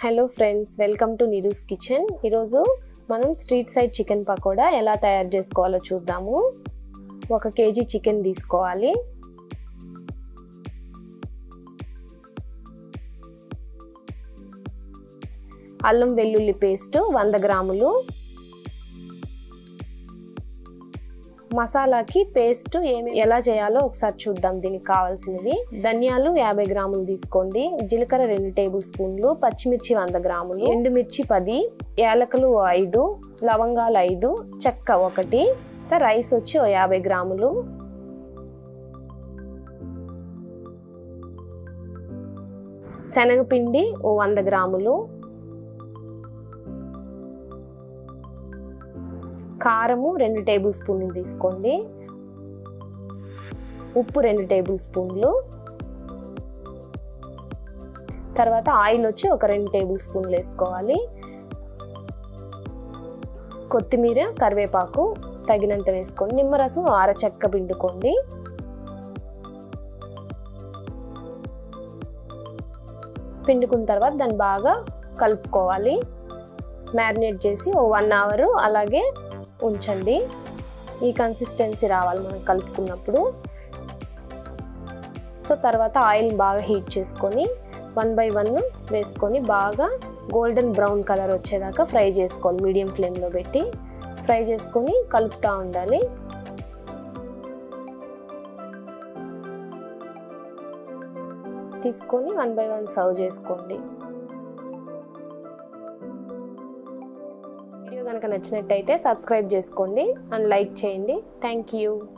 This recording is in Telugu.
hello friends welcome to Niru's kitchen ఈరోజు మనం స్ట్రీట్ సైడ్ చికెన్ పకోడా ఎలా తయారు చేసుకోవాలో చూద్దాము ఒక కేజీ చికెన్ తీసుకోవాలి అల్లం వెల్లుల్లి పేస్ట్ వంద గ్రాములు మసాలాకి పేస్ట్ ఏమి ఎలా చేయాలో ఒకసారి చూద్దాం దీనికి కావాల్సినవి ధనియాలు యాభై గ్రాములు తీసుకోండి జీలకర్ర రెండు టేబుల్ స్పూన్లు పచ్చిమిర్చి వంద గ్రాములు ఎండుమిర్చి పది యాలకులు ఐదు లవంగాలు ఐదు చెక్క ఒకటి రైస్ వచ్చి ఓ యాభై గ్రాములు శనగపిండి ఓ వంద గ్రాములు కారము రెండు టేబుల్ స్పూన్లు తీసుకోండి ఉప్పు రెండు టేబుల్ స్పూన్లు తర్వాత ఆయిల్ వచ్చి ఒక రెండు టేబుల్ స్పూన్లు వేసుకోవాలి కొత్తిమీర కరివేపాకు తగినంత వేసుకోండి నిమ్మరసం అరచెక్క పిండుకోండి పిండుకున్న తర్వాత దాన్ని బాగా కలుపుకోవాలి మ్యారినేట్ చేసి ఓ వన్ అవర్ అలాగే ఉంచండి ఈ కన్సిస్టెన్సీ రావాలి మనం కలుపుకున్నప్పుడు సో తర్వాత ఆయిల్ బాగా హీట్ చేసుకొని వన్ బై వన్ వేసుకొని బాగా గోల్డెన్ బ్రౌన్ కలర్ వచ్చేదాకా ఫ్రై చేసుకోవాలి మీడియం ఫ్లేమ్లో పెట్టి ఫ్రై చేసుకొని కలుపుతూ ఉండాలి తీసుకొని వన్ బై వన్ సర్వ్ చేసుకోండి వీడియో కనుక నచ్చినట్టయితే సబ్స్క్రైబ్ చేసుకోండి అండ్ లైక్ చేయండి థ్యాంక్ యూ